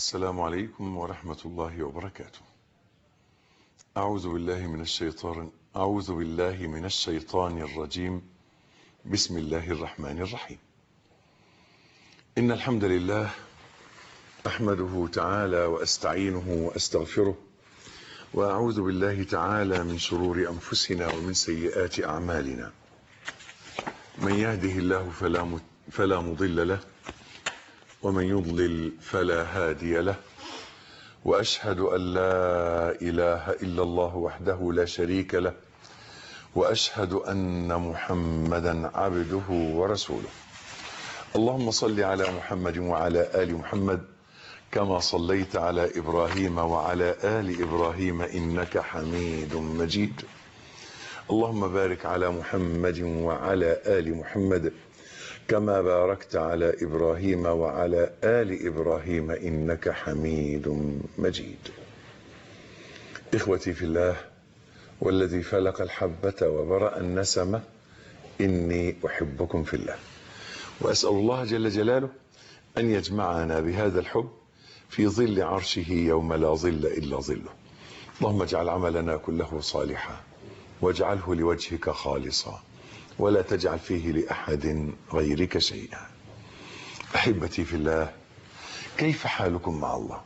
السلام عليكم ورحمة الله وبركاته أعوذ بالله من الشيطان أعوذ بالله من الشيطان الرجيم بسم الله الرحمن الرحيم إن الحمد لله أحمده تعالى وأستعينه وأستغفره وأعوذ بالله تعالى من شرور أنفسنا ومن سيئات أعمالنا من يهده الله فلا مت- فلا مضل له ومن يضلل فلا هادي له واشهد ان لا اله الا الله وحده لا شريك له واشهد ان محمدا عبده ورسوله اللهم صل على محمد وعلى ال محمد كما صليت على ابراهيم وعلى ال ابراهيم انك حميد مجيد اللهم بارك على محمد وعلى ال محمد كما باركت على ابراهيم وعلى ال ابراهيم انك حميد مجيد اخوتي في الله والذي فلق الحبه وبرا النسمه اني احبكم في الله واسال الله جل جلاله ان يجمعنا بهذا الحب في ظل عرشه يوم لا ظل الا ظله اللهم اجعل عملنا كله صالحا واجعله لوجهك خالصا ولا تجعل فيه لاحد غيرك شيئا احبتي في الله كيف حالكم مع الله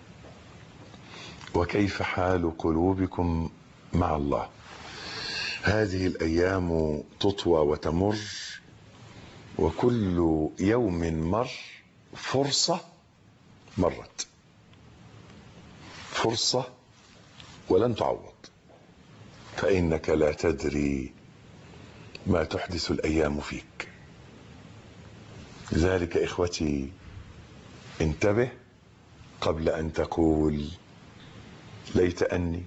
وكيف حال قلوبكم مع الله هذه الايام تطوى وتمر وكل يوم مر فرصه مرت فرصه ولن تعوض فانك لا تدري ما تحدث الايام فيك لذلك اخوتي انتبه قبل ان تقول ليت اني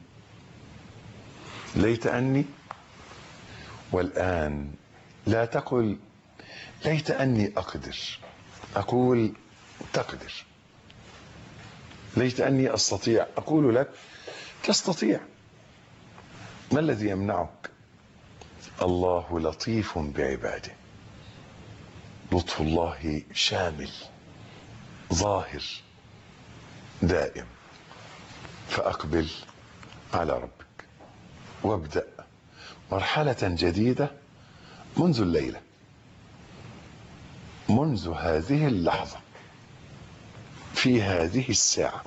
ليت اني والان لا تقل ليت اني اقدر اقول تقدر ليت اني استطيع اقول لك تستطيع ما الذي يمنعك الله لطيف بعباده لطف الله شامل ظاهر دائم فاقبل على ربك وابدا مرحله جديده منذ الليله منذ هذه اللحظه في هذه الساعه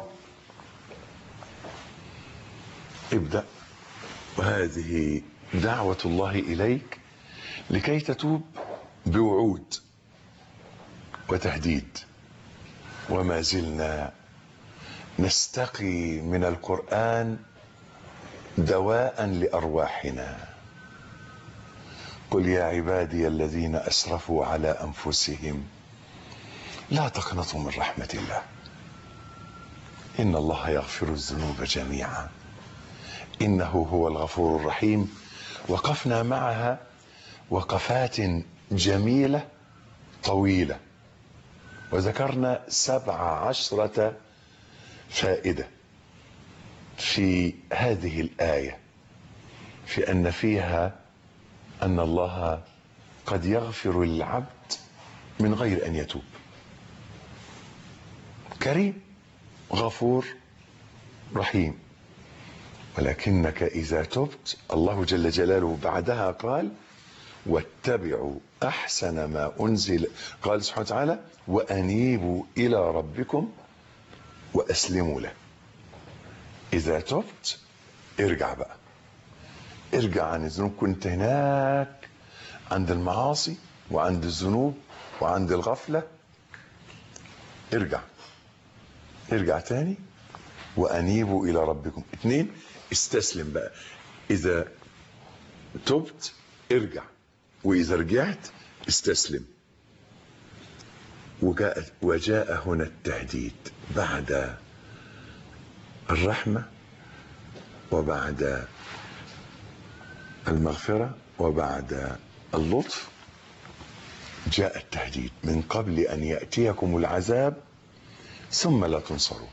ابدا وهذه دعوة الله إليك لكي تتوب بوعود وتهديد وما زلنا نستقي من القرآن دواء لأرواحنا قل يا عبادي الذين أسرفوا على أنفسهم لا تقنطوا من رحمة الله إن الله يغفر الذنوب جميعا انه هو الغفور الرحيم وقفنا معها وقفات جميله طويله وذكرنا سبع عشره فائده في هذه الايه في ان فيها ان الله قد يغفر للعبد من غير ان يتوب كريم غفور رحيم ولكنك إذا تبت الله جل جلاله بعدها قال واتبعوا أحسن ما أنزل قال سبحانه وتعالى وأنيبوا إلى ربكم وأسلموا له إذا تبت ارجع بقى ارجع عن الذنوب كنت هناك عند المعاصي وعند الذنوب وعند الغفلة ارجع ارجع تاني وأنيبوا إلى ربكم اتنين استسلم بقى اذا تبت ارجع واذا رجعت استسلم وجاء وجاء هنا التهديد بعد الرحمه وبعد المغفره وبعد اللطف جاء التهديد من قبل ان ياتيكم العذاب ثم لا تنصرون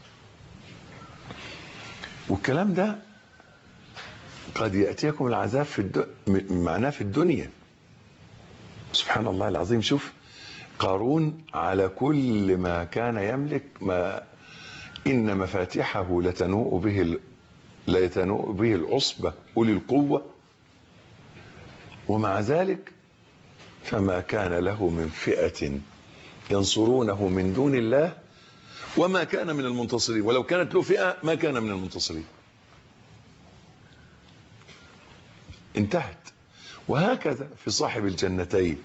والكلام ده قد يأتيكم العذاب في الد... معناه في الدنيا سبحان الله العظيم شوف قارون على كل ما كان يملك ما إن مفاتحه لتنوء به ال... لتنوء به العصبة أولي القوة ومع ذلك فما كان له من فئة ينصرونه من دون الله وما كان من المنتصرين ولو كانت له فئة ما كان من المنتصرين انتهت وهكذا في صاحب الجنتين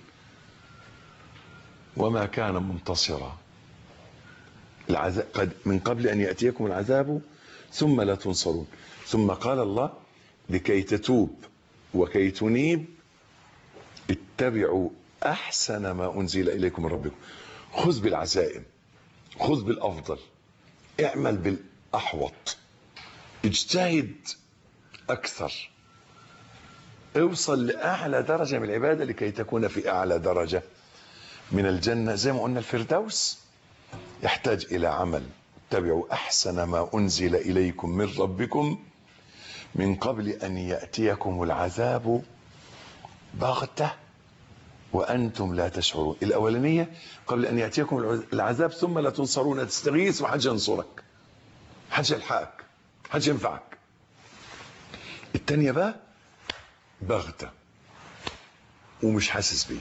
وما كان منتصرا العذاب قد من قبل أن يأتيكم العذاب ثم لا تنصرون ثم قال الله لكي تتوب وكي تنيب اتبعوا أحسن ما أنزل إليكم من ربكم خذ بالعزائم خذ بالأفضل اعمل بالأحوط اجتهد أكثر اوصل لأعلى درجة من العبادة لكي تكون في أعلى درجة من الجنة زي ما قلنا الفردوس يحتاج إلى عمل اتبعوا أحسن ما أنزل إليكم من ربكم من قبل أن يأتيكم العذاب بغتة وأنتم لا تشعرون الأولانية قبل أن يأتيكم العذاب ثم لا تنصرون تستغيث وحد ينصرك حد يلحقك حد ينفعك التانية بقى بغتة ومش حاسس بيه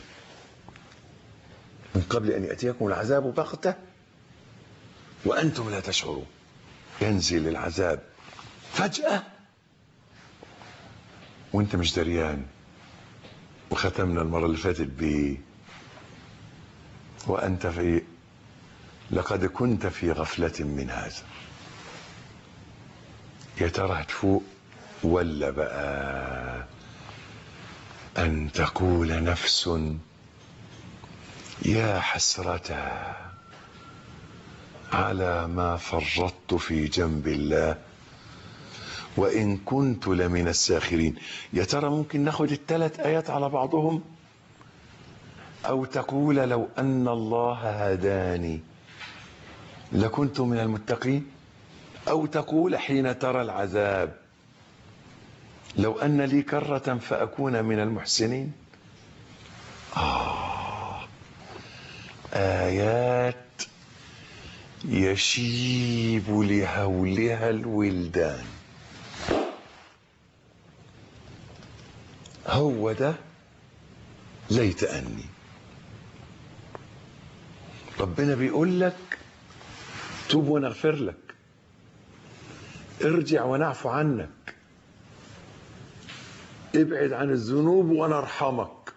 من قبل أن يأتيكم العذاب بغتة وأنتم لا تشعرون ينزل العذاب فجأة وانت مش دريان وختمنا المرة اللي فاتت ب وأنت في لقد كنت في غفلة من هذا يا ترى هتفوق ولا بقى أن تقول نفس يا حسرة على ما فرطت في جنب الله وإن كنت لمن الساخرين يا ترى ممكن ناخد الثلاث آيات على بعضهم أو تقول لو أن الله هداني لكنت من المتقين أو تقول حين ترى العذاب لو أن لي كرة فأكون من المحسنين آه آيات يشيب لهولها الولدان هو ده ليت أني ربنا بيقول لك توب ونغفر لك ارجع ونعفو عنك ابعد عن الذنوب ونرحمك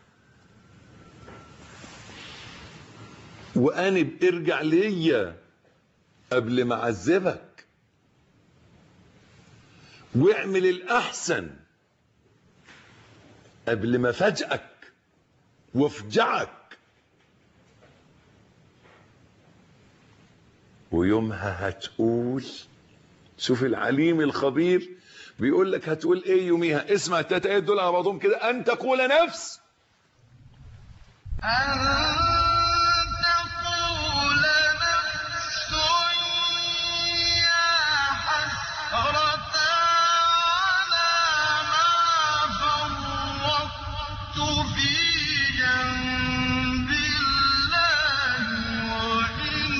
وانب ارجع ليا قبل ما اعذبك واعمل الاحسن قبل ما فاجئك وافجعك ويومها هتقول شوف العليم الخبير بيقول لك هتقول ايه يوميها اسمع التلات ايات دول على بعضهم كده ان تقول نفس أن تقول نفس يا حسرة على ما فرطت في جنب الله وإن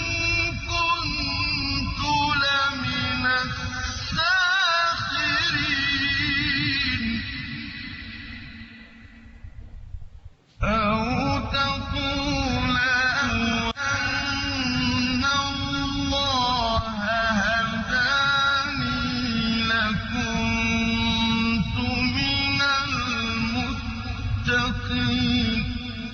كنت لمن الساخرين أو تقول أن الله هداني لكنت من المتقين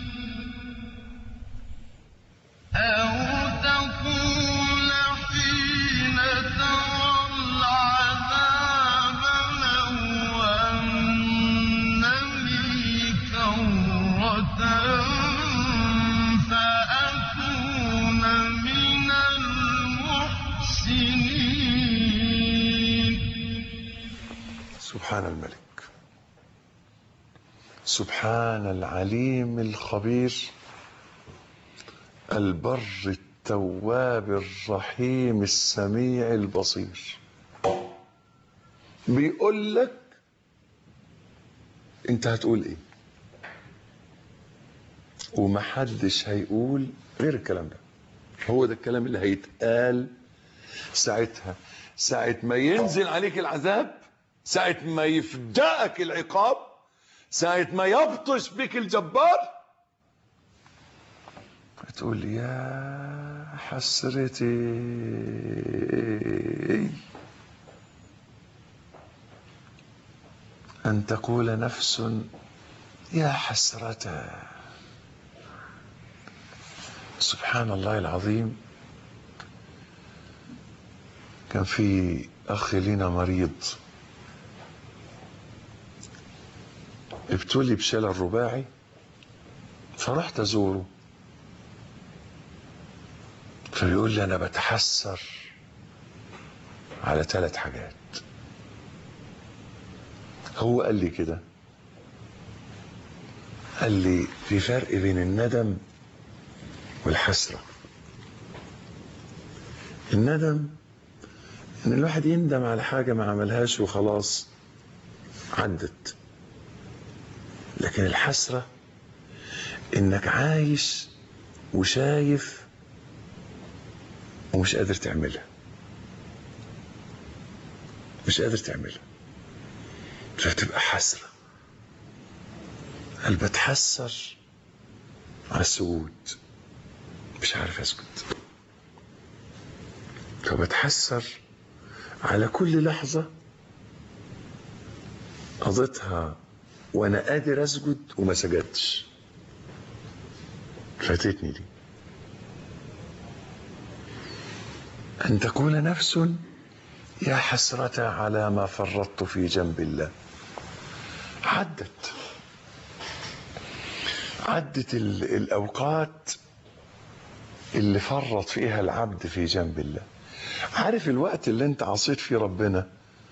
أو تقول حين ترى العذاب لو أن لي كرة فأكون من المحسنين سبحان الملك سبحان العليم الخبير البر التواب الرحيم السميع البصير بيقول لك انت هتقول ايه ومحدش هيقول غير الكلام ده هو ده الكلام اللي هيتقال ساعتها ساعة ما ينزل عليك العذاب ساعة ما يفدأك العقاب ساعة ما يبطش بك الجبار تقول يا حسرتي أن تقول نفس يا حسرة سبحان الله العظيم كان في أخ لنا مريض ابتلي بشلل رباعي فرحت أزوره فبيقول لي أنا بتحسر على ثلاث حاجات هو قال لي كده قال لي في فرق بين الندم والحسرة الندم ان الواحد يندم على حاجة ما عملهاش وخلاص عدت لكن الحسرة انك عايش وشايف ومش قادر تعملها مش قادر تعملها فتبقى حسرة قال بتحسر على السجود مش عارف اسكت فبتحسر على كل لحظة قضيتها وانا قادر اسجد وما سجدتش فاتتني دي ان تقول نفس يا حسرة على ما فرطت في جنب الله عدت عدت ال- الأوقات اللي فرط فيها العبد في جنب الله عارف الوقت اللي انت عصيت فيه ربنا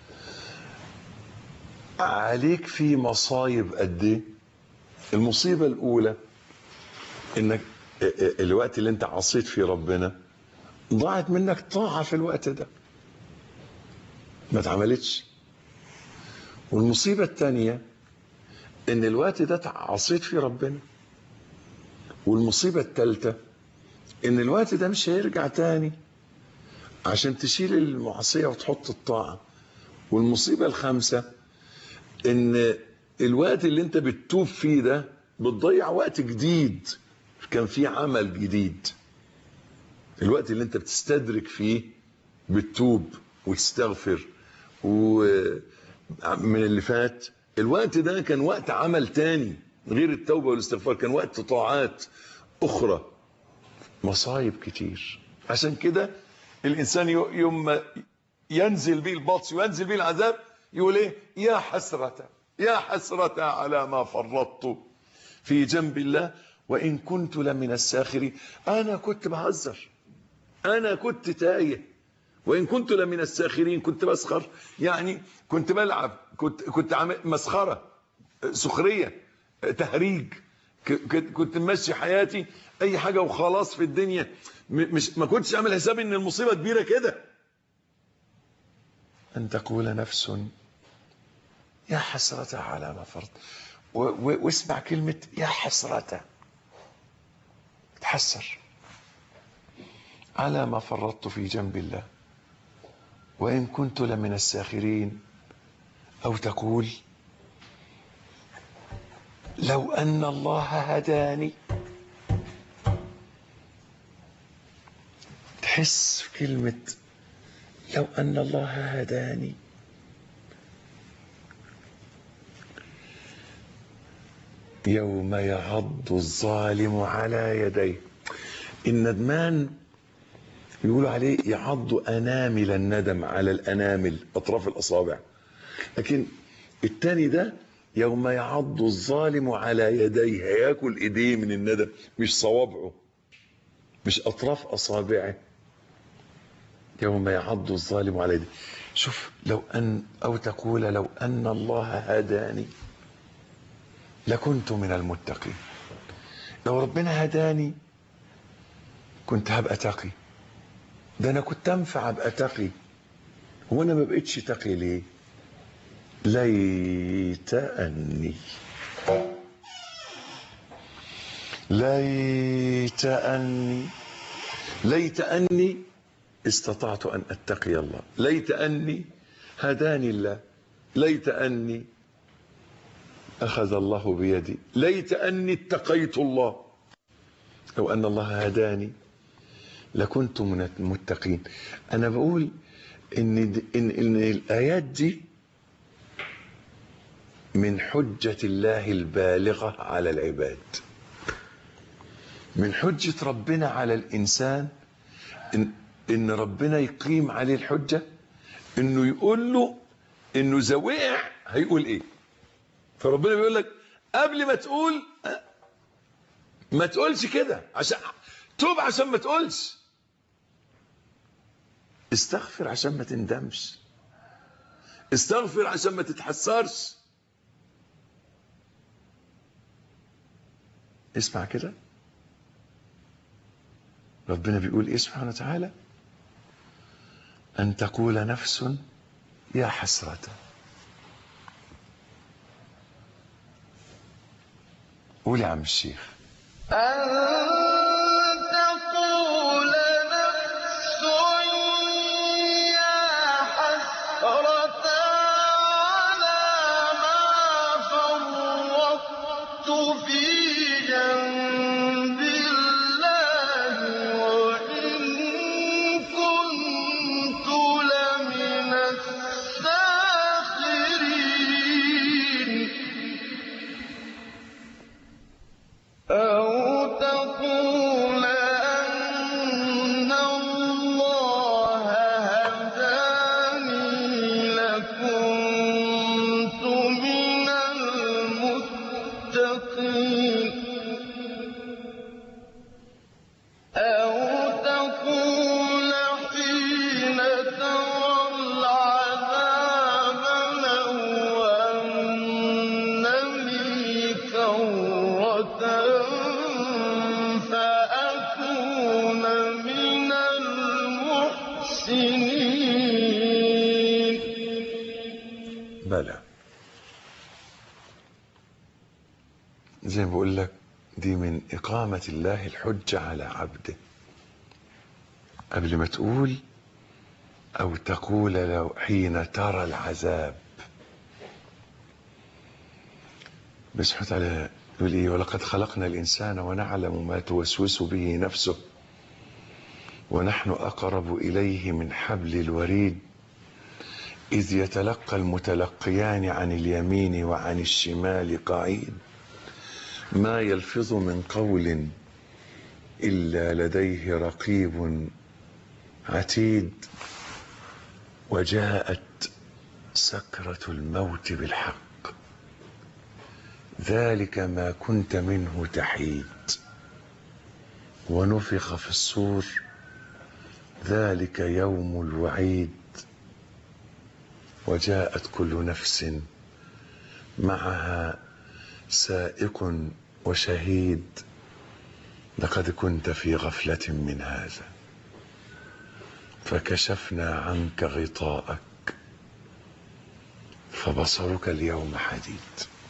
عليك فيه مصايب قد ايه المصيبة الأولى انك الوقت اللي انت عصيت فيه ربنا ضاعت منك طاعة في الوقت ده ما اتعملتش والمصيبة الثانية ان الوقت ده عصيت فيه ربنا والمصيبة الثالثة ان الوقت ده مش هيرجع تاني عشان تشيل المعصية وتحط الطاعة والمصيبة الخامسة ان الوقت اللي انت بتتوب فيه ده بتضيع وقت جديد كان فيه عمل جديد الوقت اللي انت بتستدرك فيه بتتوب وتستغفر ومن اللي فات الوقت ده كان وقت عمل تاني غير التوبة والاستغفار كان وقت طاعات أخرى مصايب كتير عشان كده الإنسان يو- يوم ما ينزل به البطش وينزل به العذاب يقول إيه يا حسرة يا حسرة على ما فرطت في جنب الله وإن كنت لمن الساخرين أنا كنت بهزر أنا كنت تايه وإن كنت لمن الساخرين كنت بسخر يعني كنت بلعب كنت كنت عامل مسخرة سخرية تهريج ك- ك- كنت ماشي حياتي أي حاجة وخلاص في الدنيا م- مش ما كنتش عامل حسابي إن المصيبة كبيرة كده أن تقول نفس يا حسرة على ما فرط و- و- واسمع كلمة يا حسرة تحسر على ما فرطت في جنب الله وإن كنت لمن الساخرين أو تقول لو أن الله هداني تحس في كلمة لو أن الله هداني يوم يعض الظالم على يديه الندمان يقولوا عليه يعض أنامل الندم على الأنامل أطراف الأصابع لكن التاني ده يوم يعض الظالم على يديه هياكل ايديه من الندم مش صوابعه مش اطراف اصابعه يوم يعض الظالم على يديه شوف لو ان او تقول لو ان الله هداني لكنت من المتقين لو ربنا هداني كنت هبقى تقي ده انا كنت انفع ابقى تقي هو انا ما بقتش تقي ليه ليت أني ليت أني ليت أني استطعت أن أتقي الله ليت أني هداني الله ليت أني أخذ الله بيدي ليت أني اتقيت الله لو أن الله هداني لكنت من المتقين أنا بقول إن, إن, إن الآيات دي من حجة الله البالغة على العباد من حجة ربنا على الإنسان إن, إن ربنا يقيم عليه الحجة إنه يقول له إنه إذا وقع هيقول إيه فربنا بيقول لك قبل ما تقول ما تقولش كده عشان توب عشان ما تقولش استغفر عشان ما تندمش استغفر عشان ما تتحسرش اسمع كده ربنا بيقول ايه سبحانه وتعالى ان تقول نفس يا حسرة قول يا عم الشيخ أن تقول نفس يا حسرة على ما فرطت في جنب الله وإن كنت لمن الساخرين أو تقول أن الله هداني لكنت من المتقين أو تقول حين ترى العذاب لو أن لي كرة فأكون من المحسنين بلى زي ما بقول لك دي من إقامة الله الحجة على عبده قبل ما تقول أو تقول لو حين ترى العذاب سبحانه وتعالى يقول إيه ولقد خلقنا الإنسان ونعلم ما توسوس به نفسه ونحن أقرب إليه من حبل الوريد إذ يتلقى المتلقيان عن اليمين وعن الشمال قعيد ما يلفظ من قول إلا لديه رقيب عتيد وجاءت سكرة الموت بالحق ذلك ما كنت منه تحيد ونفخ في الصور ذلك يوم الوعيد وجاءت كل نفس معها سائق وشهيد لقد كنت في غفلة من هذا فكشفنا عنك غطاءك فبصرك اليوم حديد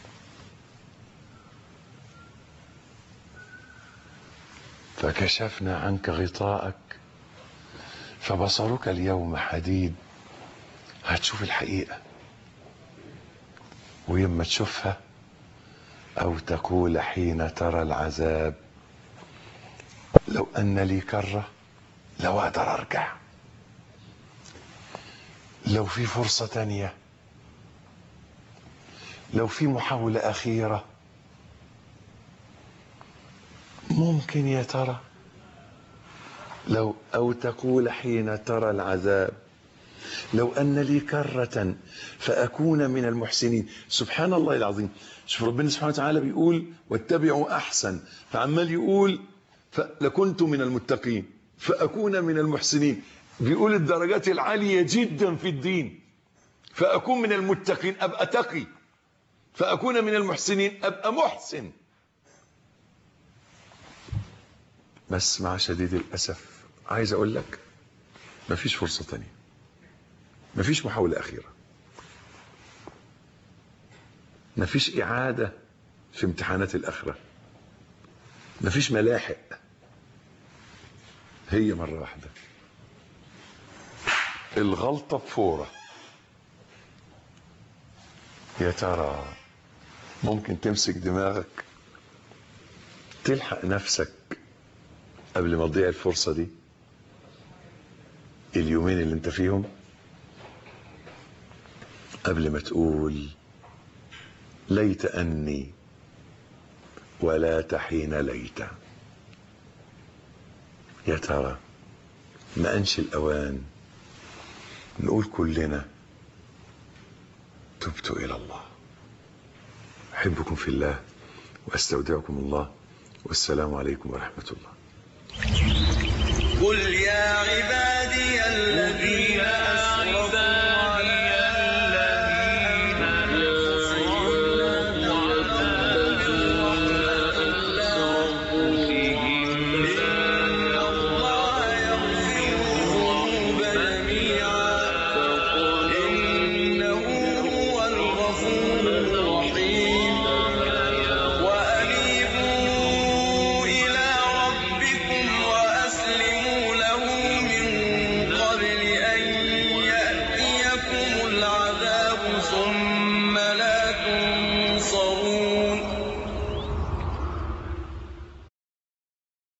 فكشفنا عنك غطاءك فبصرك اليوم حديد هتشوف الحقيقة ويما تشوفها أو تقول حين ترى العذاب لو أن لي كرة لو أقدر أرجع لو في فرصة تانية لو في محاولة أخيرة ممكن يا ترى لو أو تقول حين ترى العذاب لو أن لي كرة فأكون من المحسنين سبحان الله العظيم شوف ربنا سبحانه وتعالى بيقول واتبعوا أحسن فعمال يقول لكنت من المتقين فأكون من المحسنين بيقول الدرجات العالية جدا في الدين فأكون من المتقين أبقى تقي فأكون من المحسنين أبقى محسن بس مع شديد الأسف عايز أقول لك مفيش فرصة تانية مفيش محاولة أخيرة مفيش إعادة في امتحانات الآخرة مفيش ملاحق هي مرة واحدة الغلطة بفورة يا ترى ممكن تمسك دماغك تلحق نفسك قبل ما تضيع الفرصة دي اليومين اللي انت فيهم قبل ما تقول ليت أني ولا تحين ليت يا ترى ما أنش الأوان نقول كلنا تبت إلى الله أحبكم في الله وأستودعكم الله والسلام عليكم ورحمة الله قل يا عبادي الذين